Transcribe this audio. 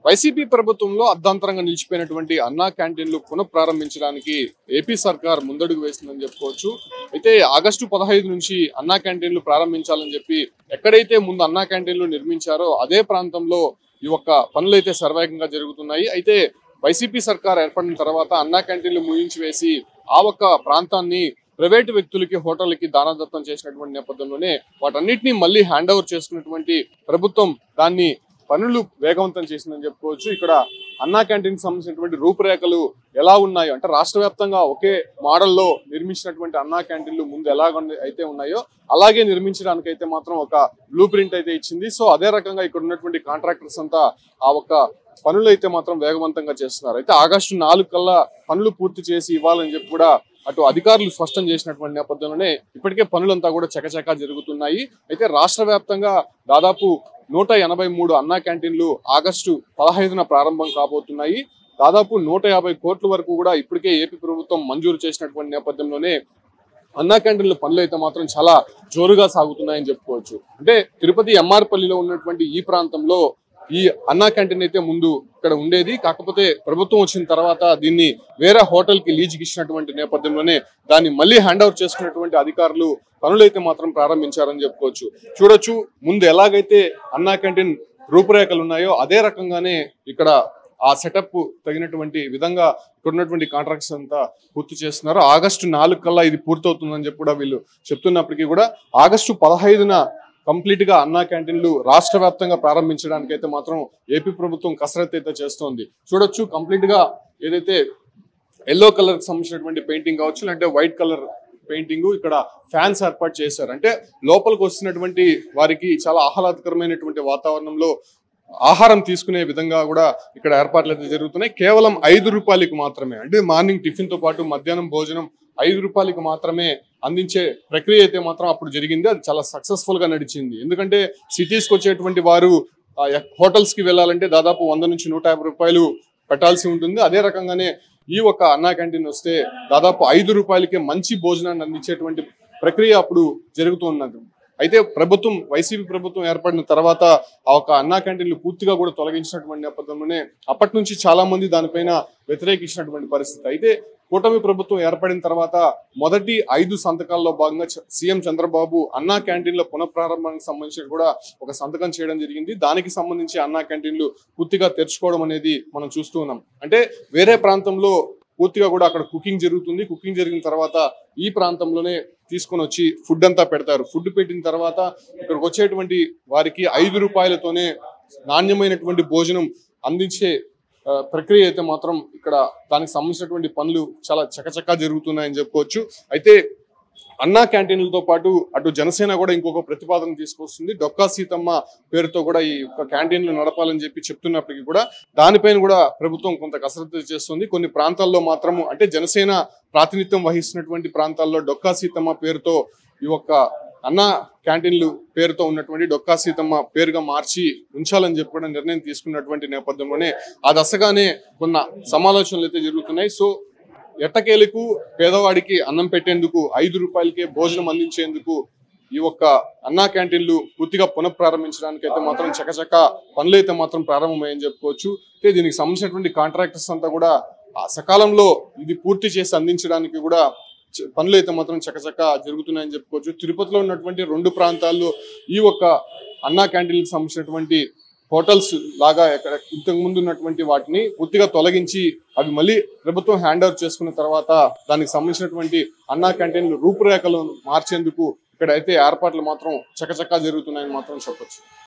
YCP ప్రభుత్వంలో అర్ధాంతరంగా నిలిచిపోయినటువంటి అన్నా క్యాంటీన్లు పునఃప్రారంభించడానికి ఏపీ సర్కార్ ముందడుగు వేసిందని చెప్పుకోవచ్చు అయితే ఆగస్టు పదహైదు నుంచి అన్నా క్యాంటీన్లు ప్రారంభించాలని చెప్పి ఎక్కడైతే ముందు అన్నా క్యాంటీన్లు నిర్మించారో అదే ప్రాంతంలో ఈ ఒక్క పనులు అయితే సర్వేగంగా జరుగుతున్నాయి అయితే వైసీపీ సర్కార్ ఏర్పడిన తర్వాత అన్నా క్యాంటీన్లు ముగించి వేసి ఆ ఒక్క ప్రాంతాన్ని ప్రైవేటు వ్యక్తులకి హోటళ్ళకి దానదత్తం చేసినటువంటి నేపథ్యంలోనే వాటన్నిటిని మళ్ళీ హ్యాండ్ ఓవర్ చేసుకున్నటువంటి ప్రభుత్వం దాన్ని పనులు వేగవంతం చేసిందని చెప్పుకోవచ్చు ఇక్కడ అన్నా క్యాంటీన్ సంబంధించినటువంటి రూపురేఖలు ఎలా ఉన్నాయో అంటే రాష్ట్ర వ్యాప్తంగా ఒకే మోడల్లో నిర్మించినటువంటి అన్నా క్యాంటీన్లు ముందు ఎలా ఉన్న- అయితే ఉన్నాయో అలాగే నిర్మించడానికి అయితే మాత్రం ఒక బ్లూ ప్రింట్ అయితే ఇచ్చింది సో అదే రకంగా ఇక్కడ ఉన్నటువంటి కాంట్రాక్టర్స్ అంతా ఆ ఒక్క పనులు అయితే మాత్రం వేగవంతంగా చేస్తున్నారు అయితే ఆగస్టు నాలుగు కల్లా పనులు పూర్తి చేసి ఇవ్వాలని చెప్పి కూడా అటు అధికారులు స్పష్టం చేసినటువంటి నేపథ్యంలోనే ఇప్పటికే పనులంతా కూడా చకచకా జరుగుతున్నాయి అయితే రాష్ట్ర వ్యాప్తంగా దాదాపు నూట ఎనభై మూడు అన్నా క్యాంటీన్లు ఆగస్టు పదహైదున ప్రారంభం కాబోతున్నాయి దాదాపు నూట యాభై కోట్ల వరకు కూడా ఇప్పటికే ఏపీ ప్రభుత్వం మంజూరు చేసినటువంటి నేపథ్యంలోనే అన్నా క్యాంటీన్ల పనులు అయితే మాత్రం చాలా జోరుగా సాగుతున్నాయని చెప్పుకోవచ్చు అంటే తిరుపతి ఎంఆర్పల్లిలో ఉన్నటువంటి ఈ ప్రాంతంలో ఈ అన్నా క్యాంటీన్ అయితే ముందు ఇక్కడ ఉండేది కాకపోతే ప్రభుత్వం వచ్చిన తర్వాత దీన్ని వేరే హోటల్ కి లీజుకి ఇచ్చినటువంటి నేపథ్యంలోనే దాన్ని మళ్ళీ హ్యాండ్ ఓవర్ చేసుకున్నటువంటి అధికారులు పనులైతే మాత్రం ప్రారంభించారని చెప్పుకోవచ్చు చూడొచ్చు ముందు ఎలాగైతే అన్నా క్యాంటీన్ రూపురేఖలు ఉన్నాయో అదే రకంగానే ఇక్కడ ఆ సెటప్ తగినటువంటి విధంగా ఇక్కడ ఉన్నటువంటి కాంట్రాక్ట్స్ అంతా పూర్తి చేస్తున్నారు ఆగస్టు నాలుగు కల్లా ఇది పూర్తవుతుందని చెప్పి కూడా వీళ్ళు చెప్తున్నప్పటికీ కూడా ఆగస్టు పదహైదున కంప్లీట్ గా అన్నా క్యాంటీన్లు రాష్ట్ర వ్యాప్తంగా ప్రారంభించడానికి అయితే మాత్రం ఏపీ ప్రభుత్వం కసరత్తు అయితే చేస్తోంది చూడొచ్చు కంప్లీట్ గా ఏదైతే ఎల్లో కలర్ కి సంబంధించినటువంటి పెయింటింగ్ కావచ్చు లేదంటే వైట్ కలర్ పెయింటింగ్ ఇక్కడ ఫ్యాన్స్ ఏర్పాటు చేశారు అంటే లోపలికి వస్తున్నటువంటి వారికి చాలా ఆహ్లాదకరమైనటువంటి వాతావరణంలో ఆహారం తీసుకునే విధంగా కూడా ఇక్కడ ఏర్పాట్లు అయితే జరుగుతున్నాయి కేవలం ఐదు రూపాయలకి మాత్రమే అంటే మార్నింగ్ టిఫిన్ తో పాటు మధ్యాహ్నం భోజనం ఐదు రూపాయలకి మాత్రమే అందించే ప్రక్రియ అయితే మాత్రం అప్పుడు జరిగింది అది చాలా సక్సెస్ఫుల్ గా నడిచింది ఎందుకంటే సిటీస్కి వచ్చేటువంటి వారు హోటల్స్ కి వెళ్ళాలంటే దాదాపు వంద నుంచి నూట యాభై రూపాయలు పెట్టాల్సి ఉంటుంది అదే రకంగానే ఈ ఒక అన్నా క్యాంటీన్ వస్తే దాదాపు ఐదు రూపాయలకే మంచి భోజనాన్ని అందించేటువంటి ప్రక్రియ అప్పుడు జరుగుతూ ఉన్నది అయితే ప్రభుత్వం వైసీపీ ప్రభుత్వం ఏర్పడిన తర్వాత ఆ ఒక అన్నా క్యాంటీన్లు పూర్తిగా కూడా తొలగించినటువంటి నేపథ్యంలోనే అప్పటి నుంచి చాలా మంది దానిపైన వ్యతిరేకించినటువంటి పరిస్థితి అయితే కూటమి ప్రభుత్వం ఏర్పడిన తర్వాత మొదటి ఐదు సంతకాల్లో భాగంగా చ- సీఎం చంద్రబాబు అన్నా క్యాంటీన్ల పునఃప్రారంభానికి సంబంధించి కూడా ఒక సంతకం చేయడం జరిగింది దానికి సంబంధించి అన్నా క్యాంటీన్లు పూర్తిగా తెరుచుకోవడం అనేది మనం చూస్తూ ఉన్నాం అంటే వేరే ప్రాంతంలో పూర్తిగా కూడా అక్కడ కుకింగ్ జరుగుతుంది కుకింగ్ జరిగిన తర్వాత ఈ ప్రాంతంలోనే తీసుకొని వచ్చి ఫుడ్ అంతా పెడతారు ఫుడ్ పెట్టిన తర్వాత ఇక్కడికి వచ్చేటువంటి వారికి ఐదు రూపాయలతోనే నాణ్యమైనటువంటి భోజనం అందించే ఆ, ప్రక్రియ అయితే మాత్రం ఇక్కడ దానికి సంబంధించినటువంటి పనులు చాలా చకచకా జరుగుతున్నాయని చెప్పుకోవచ్చు అయితే అన్నా క్యాంటీన్లతో పాటు అటు జనసేన కూడా ఇంకొక ప్రతిపాదన తీసుకొస్తుంది డొక్కా సీతమ్మ పేరుతో కూడా ఈ యొక్క క్యాంటీన్లు నడపాలని చెప్పి చెప్తున్నప్పటికీ కూడా దానిపైన కూడా ప్రభుత్వం కొంత కసరత్తు చేస్తుంది కొన్ని ప్రాంతాల్లో మాత్రము అంటే జనసేన ప్రాతినిధ్యం వహిస్తున్నటువంటి ప్రాంతాల్లో డొక్కా సీతమ్మ పేరుతో ఈ యొక్క అన్న క్యాంటీన్లు పేరుతో ఉన్నటువంటి డొక్కా సీతమ్మ పేరుగా మార్చి ఉంచాలని చెప్పి కూడా నిర్ణయం తీసుకున్నటువంటి నేపథ్యంలోనే ఆ దశగానే కొన్న సమాలోచనలు అయితే జరుగుతున్నాయి సో ఎట్టకేలకు పేదవాడికి అన్నం పెట్టేందుకు ఐదు రూపాయలకే భోజనం అందించేందుకు ఈ ఒక్క అన్నా క్యాంటీన్లు పూర్తిగా పునఃప్రారంభించడానికి అయితే మాత్రం చకచక పనులు అయితే మాత్రం ప్రారంభమయ్యని చెప్పుకోవచ్చు అయితే దీనికి సంబంధించినటువంటి కాంట్రాక్టర్స్ అంతా కూడా ఆ సకాలంలో ఇది పూర్తి చేసి అందించడానికి కూడా చ- పనులు అయితే మాత్రం చకచక జరుగుతున్నాయని చెప్పుకోవచ్చు తిరుపతిలో ఉన్నటువంటి రెండు ప్రాంతాల్లో ఈ ఒక్క అన్నా క్యాంటీన్కి సంబంధించినటువంటి హోటల్స్ లాగా ఎక్కడ ఇంతకు ముందు ఉన్నటువంటి వాటిని పూర్తిగా తొలగించి అవి మళ్ళీ ప్రభుత్వం హ్యాండ్ ఓవర్ చేసుకున్న తర్వాత దానికి సంబంధించినటువంటి అన్నా క్యాంటీన్లు రూపురేఖలు మార్చేందుకు ఇక్కడ అయితే ఏర్పాట్లు మాత్రం చకచకా జరుగుతున్నాయని మాత్రం చెప్పొచ్చు